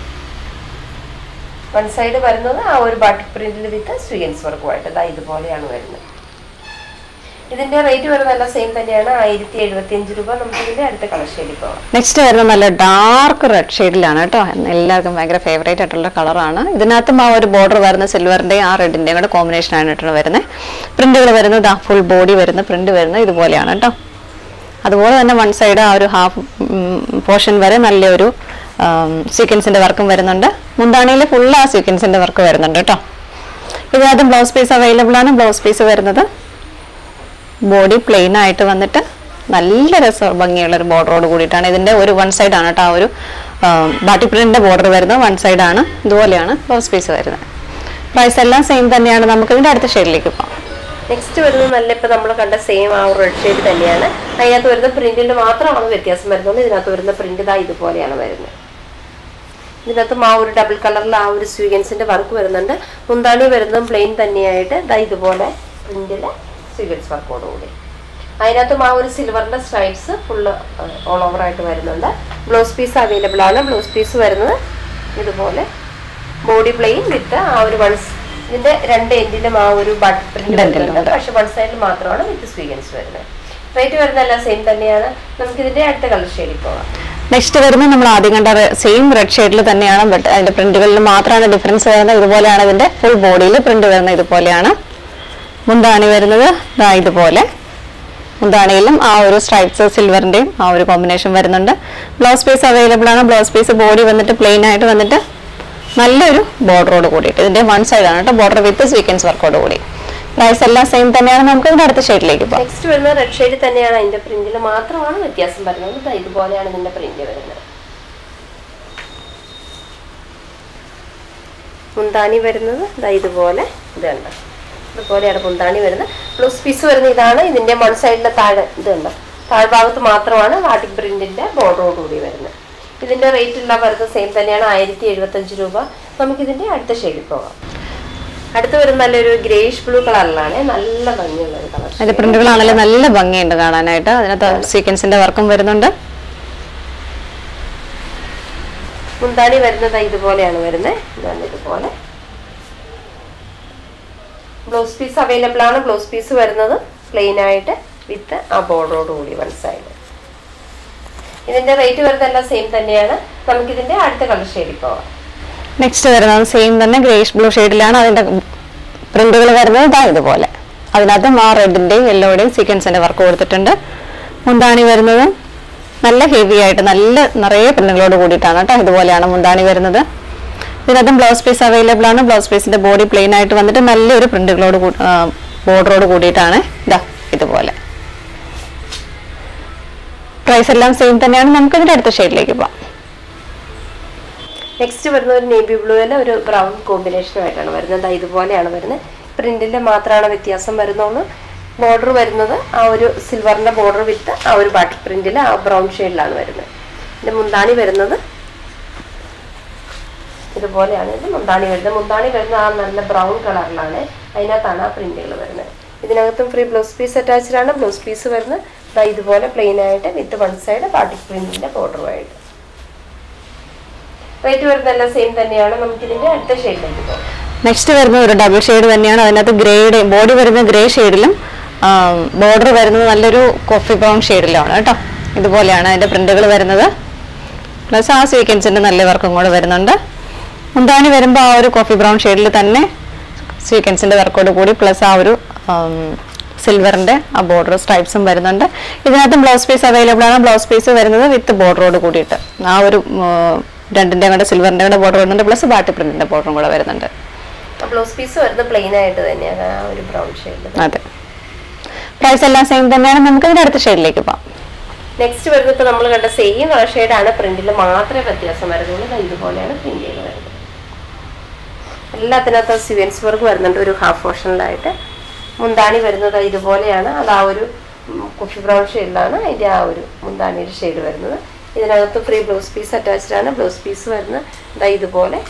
വൺ സൈഡ് വരുന്നത് ആ ഒരു ബാട്ടിക് പ്രിന്റിൽ വിത്ത് സ്വീൻസ് വർക്കുമായിട്ട് ഇതാ ഇതുപോലെയാണ് വരുന്നത് ഇതിന്റെ റേറ്റ് വരുന്നതല്ല സെയിം തന്നെയാണ് ആയിരത്തി എഴുപത്തി അഞ്ച് രൂപ നമുക്ക് ഇതിന്റെ അടുത്ത കളക്ഷനിൽ പോകാം നെക്സ്റ്റ് വരുന്നത് നല്ല ഡാർക്ക് റെഡ് ഷെയ്ഡിലാണ് കേട്ടോ എല്ലാവർക്കും ഭയങ്കര ഫേവറേറ്റ് ആയിട്ടുള്ള കളറാണ് ഇതിനകത്തും ആ ഒരു ബോർഡർ വരുന്ന സിൽവറിന്റെയും ആ റെഡിന്റെയും കൂടെ കോമ്പിനേഷൻ ആയിട്ടാണ് വരുന്നത് പ്രിന്റുകൾ വരുന്നത് ആ ഫുൾ ബോഡി വരുന്ന പ്രിന്റ് വരുന്നത് ഇതുപോലെയാണ് കേട്ടോ അതുപോലെ തന്നെ വൺ സൈഡ് ആ ഒരു ഹാഫ് പോർഷൻ വരെ നല്ലൊരു സീക്വൻസിന്റെ വർക്കും വരുന്നുണ്ട് മുന്താണിയിൽ ഫുൾ ആ സീക്വൻസിന്റെ വർക്ക് വരുന്നുണ്ട് കേട്ടോ ഇതിനകത്ത് ബ്ലൗസ് പീസ് അവൈലബിൾ ആണ് ബ്ലൗസ് പീസ് വരുന്നത് ബോഡി പ്ലെയിൻ ആയിട്ട് വന്നിട്ട് നല്ല രസം ഭംഗിയുള്ള ഒരു ബോർഡറോട് കൂടിയിട്ടാണ് ഇതിന്റെ ഒരു വൺ സൈഡ് ആണ് കേട്ടോ ആ ഒരു ബാട്ടി പ്രിന്റിന്റെ ബോർഡർ വരുന്നത് വൺ സൈഡ് ആണ് ഇതുപോലെയാണ് ബ്ലൗസ് പീസ് വരുന്നത് പ്രൈസ് എല്ലാം സെയിം തന്നെയാണ് നമുക്ക് ഇതിന്റെ അടുത്ത ഷെയ്ഡിലേക്ക് പോകാം നെക്സ്റ്റ് വരുന്നത് നല്ല ഇപ്പൊ നമ്മൾ കണ്ട സെയിം ആ ഒരു റെഡ് ഷെയ്ഡ് തന്നെയാണ് അതിനകത്ത് വരുന്ന പ്രിന്റിൽ മാത്രമാണ് വ്യത്യാസം വരുന്നുള്ളൂ ഇതിനകത്ത് വരുന്ന പ്രിന്റ് ഇതാ ഇതുപോലെയാണ് വരുന്നത് ഇതിനകത്തും ആ ഒരു ഡബിൾ കളറിൽ ആ ഒരു സ്വീഗൻസിന്റെ വർക്ക് വരുന്നുണ്ട് മുന്താണി വരുന്നതും പ്ലെയിൻ തന്നെയായിട്ട് ദാ ഇതുപോലെ പ്രിന്റില് സ്വീഗൻസ് വർക്കോടുകൂടി അതിനകത്തും ആ ഒരു സിൽവറിന്റെ സ്ട്രൈപ്സ് ഫുള്ള് ഓൾ ഓവർ ആയിട്ട് വരുന്നുണ്ട് ബ്ലൗസ് പീസ് അവൈലബിൾ ആണ് ബ്ലൗസ് പീസ് വരുന്നത് ഇതുപോലെ ബോഡി പ്ലെയിൻ വിത്ത് ആ ഒരു വൺ ഇതിന്റെ രണ്ട് എൻഡിലും ആ ഒരു ബട്ട് പ്രിന്റ് Dental വരുന്നുണ്ട് ഉണ്ട്. പക്ഷെ വൺ സൈഡിൽ മാത്രമാണ് വിത്ത് സ്വീഗൻസ് വരുന്നത് റേറ്റ് വരുന്ന എല്ലാം സെയിം തന്നെയാണ് നമുക്ക് ഇതിന്റെ അടുത്ത കളർ ഷെയ്ഡിൽ പോകാം നെക്സ്റ്റ് വരുന്നത് നമ്മൾ ആദ്യം കണ്ട സെയിം റെഡ് ഷെയ്ഡിൽ തന്നെയാണ് ബട്ട് അതിന്റെ പ്രിന്റുകളിൽ മാത്രമാണ് ഡിഫറൻസ് വരുന്നത് ഇതുപോലെയാണ് ഇതിന്റെ ഫുൾ ബോഡിയിൽ പ്രിന്റ് വരുന്നത് ഇതുപോലെയാണ് മുന്താണി വരുന്നത് ദാ ഇതുപോലെ മുന്താണിയിലും ആ ഒരു സ്ട്രൈപ്സ് സിൽവറിന്റെയും ആ ഒരു കോമ്പിനേഷൻ വരുന്നുണ്ട് ബ്ലൗസ് പീസ് അവൈലബിൾ ആണ് ബ്ലൗസ് പീസ് ബോഡി വന്നിട്ട് പ്ലെയിൻ ആയിട്ട് വന്നിട്ട് നല്ലൊരു ബോർഡറോട് കൂടിയിട്ട് ഇതിന്റെ വൺ സൈഡാണ് കേട്ടോ ബോർഡർ വിത്ത് സ്വീക്കൻസ് വർക്കോട് കൂടി പ്രൈസ് എല്ലാം സെയിം തന്നെയാണ് നമുക്ക് ഇതിന്റെ അടുത്ത ഷെയ്ഡിലേക്ക് പോകാം നെക്സ്റ്റ് വരുന്നത് റെഡ് ഷെയ്ഡ് തന്നെയാണ് അതിന്റെ പ്രിന്റിൽ മാത്രമാണ് വ്യത്യാസം വരുന്നത് ദാ ഇതുപോലെയാണ് ഇതിന്റെ പ്രിന്റ് വരുന്നത് മുന്താണി വരുന്നത് ദാ ഇതുപോലെ ഇത് കണ്ടോ ഇതുപോലെയാണ് മുന്താണി വരുന്നത് ബ്ലൗസ് പീസ് വരുന്ന ഇതാണ് ഇതിന്റെ വൺ സൈഡിലെ താഴെ ഇത് കണ്ടോ താഴ്ഭാഗത്ത് മാത്രമാണ് വാട്ടിക് പ്രിന്റിന്റെ ബോർഡറോട് കൂടി വരുന്നത് ഇതിന്റെ റേറ്റ് എല്ലാം വരുന്നത് സെയിം തന്നെയാണ് ആയിരത്തി എഴുപത്തഞ്ച് രൂപ നമുക്ക് ഇതിന്റെ അടുത്ത ഷെയ്ഡിൽ പോകാം അടുത്ത് വരുന്ന നല്ലൊരു ഗ്രേഷ് ബ്ലൂ കളറിലാണ് നല്ല ഭംഗിയുള്ള ഒരു കളർ അതിന്റെ പ്രിന്റുകളാണെങ്കിലും നല്ല ഭംഗിയുണ്ട് കാണാനായിട്ട് അതിനകത്ത് സീക്വൻസിന്റെ വർക്കും വരുന്നുണ്ട് മുന്താണി വരുന്നത് ഇതുപോലെയാണ് വരുന്നത് ഇതാണ് ഇതുപോലെ ബ്ലൗസ് പീസ് അവൈലബിൾ ആണ് ബ്ലൗസ് പീസ് വരുന്നത് പ്ലെയിൻ ആയിട്ട് വിത്ത് ആ ബോർഡറോട് കൂടി വൺ സൈഡ് ഇതിന്റെ റേറ്റ് വരുന്നത് എല്ലാം സെയിം തന്നെയാണ് നമുക്കിതിന്റെ അടുത്ത കളർ ഷെയ്ഡിൽ പോവാം നെക്സ്റ്റ് വരുന്നത് സെയിം തന്നെ ഗ്രേഷ് ബ്ലൂ ഷെയ്ഡിലാണ് അതിന്റെ പ്രിന്റുകൾ വരുന്നത് ഇതാ ഇതുപോലെ അതിനകത്തും ആ റെഡിന്റെയും യെല്ലോയുടെയും സീക്വൻസിന്റെ വർക്ക് കൊടുത്തിട്ടുണ്ട് മുന്താണി വരുന്നത് നല്ല ഹെവി ആയിട്ട് നല്ല നിറയെ പ്രിന്റുകളോട് കൂടിയിട്ടാണ് കേട്ടോ ഇതുപോലെയാണ് മുന്താണി വരുന്നത് ഇതിനകത്തും ബ്ലൗസ് പീസ് അവൈലബിൾ ആണ് ബ്ലൗസ് പീസിന്റെ ബോഡി പ്ലെയിൻ ആയിട്ട് വന്നിട്ട് നല്ലൊരു പ്രിന്റുകളോട് ബോർഡറോട് കൂടിയിട്ടാണ് ഇതാ ഇതുപോലെ പ്രൈസ് എല്ലാം സെയിം തന്നെയാണ് നമുക്ക് ഇതിന്റെ അടുത്ത ഷെയ്ഡിലേക്ക് പോകാം നെക്സ്റ്റ് വരുന്ന ഒരു നേവി ബ്ലൂവിലെ ഒരു ബ്രൗൺ കോമ്പിനേഷനുമായിട്ടാണ് വരുന്നത് ദാ ഇതുപോലെയാണ് വരുന്നത് പ്രിന്റിന്റെ മാത്രമാണ് വ്യത്യാസം വരുന്നുള്ളൂ ബോർഡർ വരുന്നത് ആ ഒരു സിൽവറിന്റെ ബോർഡർ വിത്ത് ആ ഒരു ബാട്ടിക് പ്രിന്റിൽ ആ ബ്രൗൺ ഷെയ്ഡിലാണ് വരുന്നത് ഇതിന്റെ മുന്താണി വരുന്നത് ഇതുപോലെയാണ് ഇത് മുന്താണി വരുന്നത് മുന്താണി വരുന്ന ആ നല്ല ബ്രൗൺ കളറിലാണ് അതിനകത്താണ് ആ പ്രിന്റുകൾ വരുന്നത് ഇതിനകത്തും ഫ്രീ ബ്ലൗസ് പീസ് അറ്റാച്ച്ഡ് ആണ് ബ്ലൗസ് പീസ് വരുന്നത് ദാ ഇതുപോലെ പ്ലെയിൻ ആയിട്ട് വിത്ത് വൺ സൈഡ് ബാട്ടിക് പ്രിന്റിന്റെ ബോർഡറുമായിട്ട് റേറ്റ് വരുന്നതെല്ലാം സെയിം തന്നെയാണ് നമുക്കിതിന്റെ അടുത്ത ഷെയ്ഡിലേക്ക് പോകാം നെക്സ്റ്റ് വരുന്ന ഒരു ഡബിൾ ഷെയ്ഡ് തന്നെയാണ് അതിനകത്ത് ഗ്രേയുടെ ബോഡി വരുന്ന ഗ്രേ ഷെയ്ഡിലും ബോർഡർ വരുന്നത് നല്ലൊരു കോഫി ബ്രൗൺ ഷെയ്ഡിലാണ് കേട്ടോ ഇതുപോലെയാണ് അതിന്റെ പ്രിന്റുകൾ വരുന്നത് പ്ലസ് ആ സ്വീക്കൻസിന്റെ നല്ല വർക്കും കൂടെ വരുന്നുണ്ട് മുന്താണി വരുമ്പോൾ ആ ഒരു കോഫി ബ്രൗൺ ഷെയ്ഡിൽ തന്നെ സ്വീക്കൻസിന്റെ വർക്കോട് കൂടി പ്ലസ് ആ ഒരു സിൽവറിന്റെ ആ ബോർഡർ സ്ട്രൈപ്സും വരുന്നുണ്ട് ഇതിനകത്ത് ബ്ലൗസ് പീസ് അവൈലബിൾ ആണ് ബ്ലൗസ് പീസ് വരുന്നത് വിത്ത് ബോർഡറോട് കൂടിയിട്ട് ആ ഒരു ഉം, രണ്ടിന്റെ കൂടെ സിൽവറിന്റെ കൂടെ ബോർഡർ വരുന്നുണ്ട് പ്ലസ് ബാട്ടി പ്രിന്റിന്റെ ബോർഡറും കൂടെ വരുന്നുണ്ട് ബ്ലൗസ് പീസ് വരുന്നത് പ്ലെയിൻ ആയിട്ട് തന്നെയാണ് ആ ഒരു ബ്രൗൺ ഷെയ്ഡിൽ അതെ പ്രൈസ് എല്ലാം സെയിം തന്നെയാണ് നമുക്ക് ഇതിന്റെ അടുത്ത ഷെയ്ഡിലേക്ക് പോകാം നെക്സ്റ്റ് വരുന്നത് ഇപ്പൊ നമ്മൾ കണ്ട സെയിം കളർ ഷെയ്ഡാണ് പ്രിന്റിൽ മാത്രമേ വ്യത്യാസം വരുന്നുള്ളൂ ദാ ഇതുപോലെയാണ് പ്രിന്റ് ചെയ്ത് വരുന്നത് എല്ലാത്തിനകത്തും സിവൻസ് വർക്ക് വരുന്നുണ്ട് ഒരു ഹാഫ് പോർഷനിലായിട്ട് മുന്താണി വരുന്നത് ഇതുപോലെയാണ് അത് ആ ഒരു കുഫി ബ്രൗൺ ഷെയ്ഡിലാണ് അതിന്റെ ആ ഒരു മുന്താണിയുടെ ഷെയ്ഡ് വരുന്നത് ഇതിനകത്ത് ഫ്രീ ബ്ലൗസ് പീസ് അറ്റാച്ച്ഡ് ആണ് ബ്ലൗസ് പീസ് വരുന്നത് ദാ ഇതുപോലെ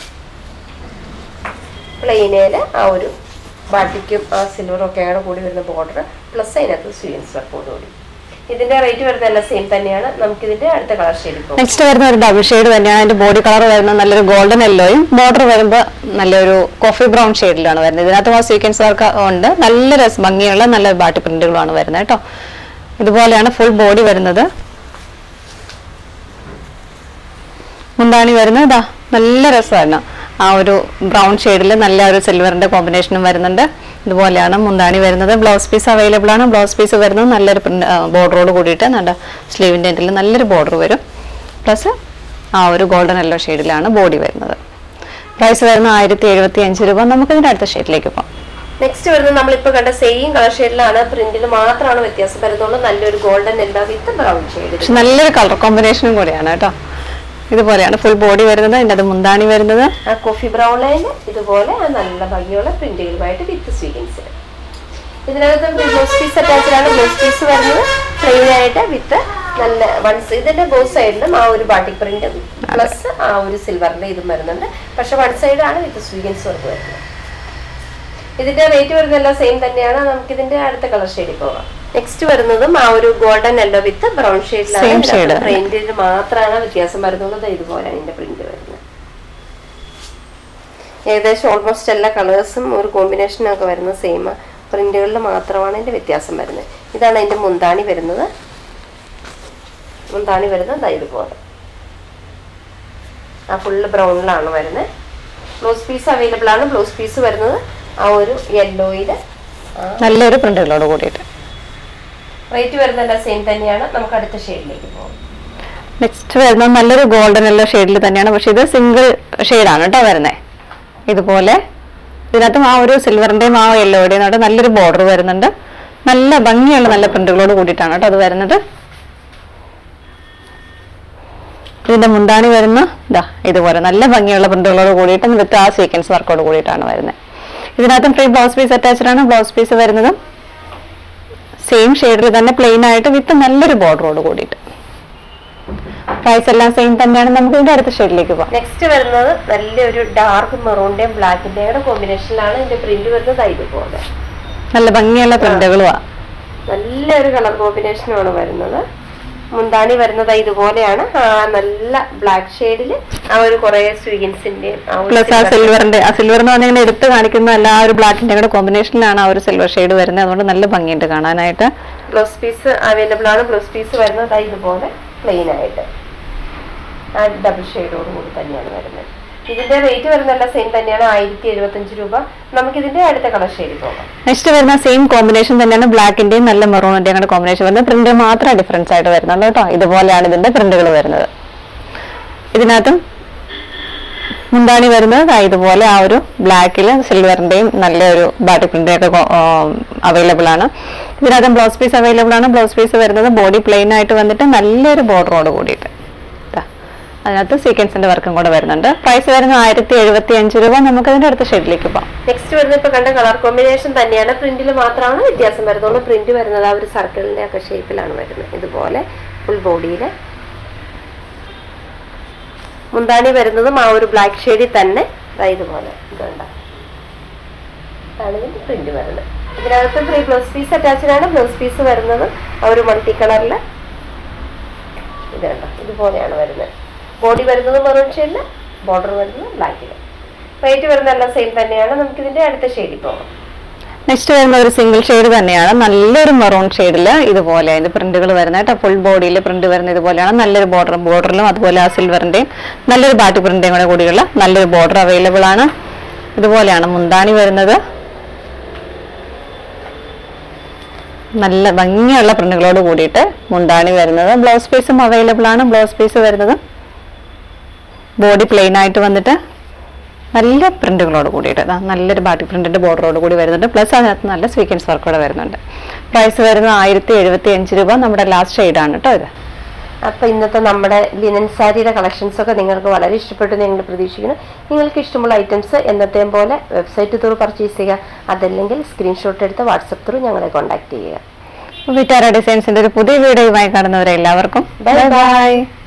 പ്ലെയിനേല് ആ ഒരു ബാട്ടിക്കും ആ സിൽവറും ഒക്കെയാണ് കൂടി വരുന്ന ബോർഡർ പ്ലസ് അതിനകത്ത് സ്വീൻസ് വർക്കോട് കൂടി ഇതിന്റെ റേറ്റ് വരുന്നത് എല്ലാം സെയിം തന്നെയാണ് നമുക്ക് ഇതിന്റെ അടുത്ത കളർ ഷെയ്ഡിൽ പോകും നെക്സ്റ്റ് വരുന്ന ഒരു ഡബിൾ ഷെയ്ഡ് തന്നെയാണ് അതിന്റെ ബോഡി കളർ വരുന്നത് നല്ലൊരു ഗോൾഡൻ യെല്ലോയും ബോർഡർ വരുമ്പോൾ നല്ലൊരു കോഫി ബ്രൗൺ ഷെയ്ഡിലാണ് വരുന്നത് ഇതിനകത്ത് ആ സീക്വൻസ് വർക്ക് ഉണ്ട് നല്ല രസ ഭംഗിയുള്ള നല്ല ബാട്ടി പ്രിന്റുകളാണ് വരുന്നത് കേട്ടോ ഇതുപോലെയാണ് ഫുൾ ബോഡി വരുന്നത് മുന്താണി വരുന്നത് ഇതാ നല്ല രസമാണ് ആ ഒരു ബ്രൗൺ ഷെയ്ഡിൽ നല്ല ഒരു സിൽവറിന്റെ കോമ്പിനേഷനും വരുന്നുണ്ട് ഇതുപോലെയാണ് മുന്താണി വരുന്നത് ബ്ലൗസ് പീസ് അവൈലബിൾ ആണ് ബ്ലൗസ് പീസ് വരുന്നത് നല്ലൊരു ബോർഡറോട് കൂടിയിട്ട് നല്ല സ്ലീവിൻ്റെ എൻഡിൽ നല്ലൊരു ബോർഡർ വരും പ്ലസ് ആ ഒരു ഗോൾഡൻ യെല്ലോ ഷെയ്ഡിലാണ് ബോഡി വരുന്നത് പ്രൈസ് വരുന്നത് ആയിരത്തി എഴുപത്തി അഞ്ച് രൂപ നമുക്ക് ഇതിന്റെ അടുത്ത ഷെയ്ഡിലേക്ക് പോകാം നെക്സ്റ്റ് വരുന്നത് നമ്മളിപ്പോ കണ്ട സെയിം കളർ ഷെയ്ഡിലാണ് പ്രിന്റിൽ മാത്രമാണ് വ്യത്യാസം വരുന്നുള്ളൂ നല്ലൊരു ഗോൾഡൻ എല്ലാം വിത്ത് ബ്രൗൺ ഷെയ്ഡ് പക്ഷെ നല്ലൊരു കളർ കോമ്പിനേഷനും കൂടിയാണ് കേട്ടോ ഇതുപോലെയാണ് ഫുൾ ബോഡി വരുന്നത് അതിൻ്റെ അത് മുന്താണി വരുന്നത് ആ കോഫി ബ്രൗൺ ലൈൻ ഇതുപോലെ ആ നല്ല ഭംഗിയുള്ള പ്രിന്റുകളുമായിട്ട് വിത്ത് സ്വീകൻസ് ഇതിനകത്ത് ബ്ലൗസ് പീസ് അറ്റാച്ച്ഡ് ആണ് ബ്ലൗസ് പീസ് വരുന്നത് പ്ലെയിൻ ആയിട്ട് വിത്ത് നല്ല വൺ ഇതിന്റെ ബോത്ത് സൈഡിലും ആ ഒരു ബാട്ടിക് പ്രിന്റും പ്ലസ് ആ ഒരു സിൽവറിന്റെ ഇതും വരുന്നുണ്ട് പക്ഷെ വൺ സൈഡ് ആണ് വിത്ത് സ്വീകൻസ് വർക്ക് വരുന്നത് ഇതിന്റെ റേറ്റ് വരുന്നതെല്ലാം സെയിം തന്നെയാണ് നമുക്ക് ഇതിന്റെ അടുത്ത കളർ ഷെയ്ഡിൽ പോകാം നെക്സ്റ്റ് വരുന്നതും ആ ഒരു golden yellow with brown Same shade ഷെയ്ഡിലാണ് ആണ്. പ്രിന്റിൽ മാത്രമാണ് വ്യത്യാസം വരുന്നത് ദേ ഇതുപോലെയാണ് ഇതിന്റെ പ്രിന്റ് വരുന്നത് ഏകദേശം ഓൾമോസ്റ്റ് എല്ലാ കളേഴ്സും ഒരു കോമ്പിനേഷനും ഒക്കെ വരുന്നത് സെയിം പ്രിന്റുകളിൽ മാത്രമാണ് ഇതിന്റെ വ്യത്യാസം വരുന്നത് ഇതാണ് അതിന്റെ മുന്താണി വരുന്നത് മുന്താണി വരുന്നത് ദാ ഇതുപോലെ ആ ഫുള്ള് ബ്രൗണിലാണ് വരുന്നത് ബ്ലൗസ് പീസ് അവൈലബിൾ ആണ് ബ്ലൗസ് പീസ് വരുന്നത് ആ ഒരു യെല്ലോയിൽ നല്ലൊരു പ്രിന്റുകളോട് കൂടിയിട്ട് റേറ്റ് വരുന്നതെല്ലാം സെയിം തന്നെയാണ് നമുക്ക് അടുത്ത ഷെയ്ഡിലേക്ക് പോകാം നെക്സ്റ്റ് വരുന്നത് നല്ലൊരു ഗോൾഡൻ യെല്ലോ ഷെയ്ഡിൽ തന്നെയാണ് പക്ഷെ ഇത് സിംഗിൾ ഷെയ്ഡാണ് കേട്ടോ വരുന്നത് ഇതുപോലെ ഇതിനകത്തും ആ ഒരു സിൽവറിന്റെയും ആ യെല്ലോയുടെയും ആയിട്ട് നല്ലൊരു ബോർഡർ വരുന്നുണ്ട് നല്ല ഭംഗിയുള്ള നല്ല പ്രിന്റുകളോട് കൂടിയിട്ടാണ് കേട്ടോ അത് വരുന്നത് ഇതിന്റെ മുന്താണി വരുന്ന ഇതാ ഇതുപോലെ നല്ല ഭംഗിയുള്ള പ്രിന്റുകളോട് കൂടിയിട്ട് വിത്ത് ആ സീക്വൻസ് വർക്കോട് കൂടിയിട്ടാണ് വരുന്നത് ഇതിനകത്തും ഫ്രീ ബ്ലൗസ് പീസ് അറ്റാച്ച്ഡ് ആണ് ബ്ലൗസ് പീസ് വരുന്നത് സെയിം ഷെയ്ഡിൽ തന്നെ പ്ലെയിൻ ആയിട്ട് വിത്ത് നല്ലൊരു ബോർഡറോട് കൂടിയിട്ട് പ്രൈസ് എല്ലാം സെയിം തന്നെയാണ് നമുക്ക് ഇതിന്റെ അടുത്ത ഷെയ്ഡിലേക്ക് പോകാം നെക്സ്റ്റ് വരുന്നത് നല്ലൊരു ഡാർക്ക് മെറൂണിന്റെയും ബ്ലാക്കിന്റെയും കൂടെ കോമ്പിനേഷനിലാണ് ഇതിന്റെ പ്രിന്റ് വരുന്നത് ദാ ഇതുപോലെ നല്ല ഭംഗിയുള്ള പ്രിന്റുകളുമാണ് നല്ലൊരു കളർ കോമ്പിനേഷനുമാണ് വരുന്നത് മുന്താണി വരുന്നത് ദാ ഇതുപോലെയാണ് ആ നല്ല ബ്ലാക്ക് ഷെയ്ഡിൽ ആ ഒരു കുറെ സ്വീഗൻസിന്റെയും ആ ഒരു പ്ലസ് ആ silver- സിൽവറിന്റെ ആ സിൽവർ എന്ന് പറഞ്ഞാൽ എടുത്ത് കാണിക്കുന്ന എല്ലാ ആ ഒരു ബ്ലാക്കിന്റെ കൂടെ കോമ്പിനേഷനിലാണ് ആ ഒരു സിൽവർ ഷെയ്ഡ് വരുന്നത് അതുകൊണ്ട് നല്ല ഭംഗിയുണ്ട് കാണാനായിട്ട് ബ്ലൗസ് പീസ് അവൈലബിൾ ആണ് ബ്ലൗസ് പീസ് വരുന്നത് ദാ ഇതുപോലെ പ്ലെയിൻ ആയിട്ട് ആ ഡബിൾ ഷെയ്ഡോട് കൂടി തന്നെയാണ് വരുന്നത് ഇതിന്റെ റേറ്റ് വരുന്നതല്ല സെയിം തന്നെയാണ് ആയിരത്തി എഴുപത്തഞ്ച് രൂപ നമുക്ക് ഇതിന്റെ അടുത്ത കളർ ഷെയ്ഡിൽ പോകാം നെക്സ്റ്റ് വരുന്ന സെയിം കോമ്പിനേഷൻ തന്നെയാണ് ബ്ലാക്കിന്റെയും നല്ല മെറൂണിന്റെയും കൂടെ കോമ്പിനേഷൻ വരുന്നത് പ്രിന്റ് മാത്രമേ ഡിഫറൻസ് ആയിട്ട് വരുന്നുള്ളൂ കേട്ടോ ഇതുപോലെയാണ് ഇതിന്റെ പ്രിന്റുകൾ വരുന്നത് ഇതിനകത്തും മുന്താണി വരുന്നത് ദാ ഇതുപോലെ ആ ഒരു ബ്ലാക്കിൽ സിൽവറിന്റെയും നല്ലൊരു ബാട്ടി പ്രിന്റിന്റെ ഒക്കെ അവൈലബിൾ ആണ് ഇതിനകത്തും ബ്ലൗസ് പീസ് അവൈലബിൾ ആണ് ബ്ലൗസ് പീസ് വരുന്നത് ബോഡി പ്ലെയിൻ ആയിട്ട് വന്നിട്ട് നല്ലൊരു ബോർഡറോട് കൂടിയിട്ട് ദാ. അതിനകത്ത് സീക്വൻസിന്റെ വർക്കും കൂടെ വരുന്നുണ്ട് പ്രൈസ് വരുന്നത് ആയിരത്തി എഴുപത്തി അഞ്ച് രൂപ നമുക്ക് അതിന്റെ അടുത്ത ഷെയ്ഡിലേക്ക് പോകാം നെക്സ്റ്റ് വരുന്നത് ഇപ്പൊ കണ്ട കളർ കോമ്പിനേഷൻ തന്നെയാണ് പ്രിന്റിൽ മാത്രമാണ് വ്യത്യാസം വരുന്നുള്ളൂ പ്രിന്റ് വരുന്നത് ആ ഒരു സർക്കിളിന്റെ ഒക്കെ ഷേപ്പിലാണ് വരുന്നത് ഇതുപോലെ ഫുൾ ബോഡിയിൽ മുന്താണി വരുന്നതും ആ ഒരു ബ്ലാക്ക് ഷെയ്ഡിൽ തന്നെ ദാ ഇതുപോലെ ഇതുണ്ട ആണ് ഇതിന്റെ പ്രിന്റ് വരുന്നത് ഇതിനകത്ത് ത്രീ ബ്ലൗസ് പീസ് അറ്റാച്ച്ഡ് ആണ് ബ്ലൗസ് പീസ് വരുന്നത് ആ ഒരു മൾട്ടി കളറിൽ ഇത് കണ്ടോ ഇതുപോലെയാണ് വരുന്നത് ബോഡി വരുന്നത് മെറൂൺ ഷെയ്ഡിൽ ബോർഡർ വരുന്നത് ബ്ലാക്കിൽ റേറ്റ് വരുന്നതെല്ലാം സെയിം തന്നെയാണ് നമുക്ക് ഇതിന്റെ അടുത്ത ഷെയ്ഡിൽ പോകാം നെക്സ്റ്റ് വരുന്ന ഒരു സിംഗിൾ ഷെയ്ഡ് തന്നെയാണ് നല്ലൊരു മെറൂൺ ഷെയ്ഡിൽ ഇതുപോലെ അതിന്റെ പ്രിന്റുകൾ വരുന്നത് കേട്ടോ ഫുൾ ബോഡിയിൽ പ്രിന്റ് വരുന്ന ഇതുപോലെയാണ് നല്ലൊരു ബോർഡർ ബോർഡറിലും അതുപോലെ ആ സിൽവറിന്റെയും നല്ലൊരു ബാറ്റി പ്രിന്റിന്റെയും കൂടെ കൂടിയുള്ള നല്ലൊരു ബോർഡർ അവൈലബിൾ ആണ് ഇതുപോലെയാണ് മുന്താണി വരുന്നത് നല്ല ഭംഗിയുള്ള പ്രിന്റുകളോട് കൂടിയിട്ട് മുന്താണി വരുന്നത് ബ്ലൗസ് പീസും അവൈലബിൾ ആണ് ബ്ലൗസ് പീസ് വരുന്നത് ബോഡി പ്ലെയിൻ ആയിട്ട് വന്നിട്ട് നല്ല പ്രിന്റുകളോട് കൂടിയിട്ട് ദാ നല്ലൊരു ബാട്ടി പ്രിന്റിന്റെ ബോർഡറോട് കൂടി വരുന്നുണ്ട് പ്ലസ് അതിനകത്ത് നല്ല സ്വീക്വൻസ് വർക്ക് കൂടെ വരുന്നുണ്ട് പ്രൈസ് വരുന്നത് ആയിരത്തി എഴുപത്തി അഞ്ച് രൂപ നമ്മുടെ ലാസ്റ്റ് ഷെയ്ഡാണ് കേട്ടോ ഇത് അപ്പൊ ഇന്നത്തെ നമ്മുടെ ലിനൻ സാരിയുടെ കളക്ഷൻസ് ഒക്കെ നിങ്ങൾക്ക് വളരെ ഇഷ്ടപ്പെട്ടു എന്ന് ഞങ്ങൾ പ്രതീക്ഷിക്കുന്നു നിങ്ങൾക്ക് ഇഷ്ടമുള്ള ഐറ്റംസ് എന്നത്തെയും പോലെ വെബ്സൈറ്റ് ത്രൂ പർച്ചേസ് ചെയ്യുക അതല്ലെങ്കിൽ സ്ക്രീൻഷോട്ട് എടുത്ത് വാട്സപ്പ് ത്രൂ ഞങ്ങളെ കോൺടാക്ട് ചെയ്യുക വിറ്റാര ഡിസൈൻസിന്റെ ഒരു പുതിയ വീഡിയോയുമായി കാണുന്നവരെ എല്ലാവർക്കും Bye ബൈ bye. ബൈ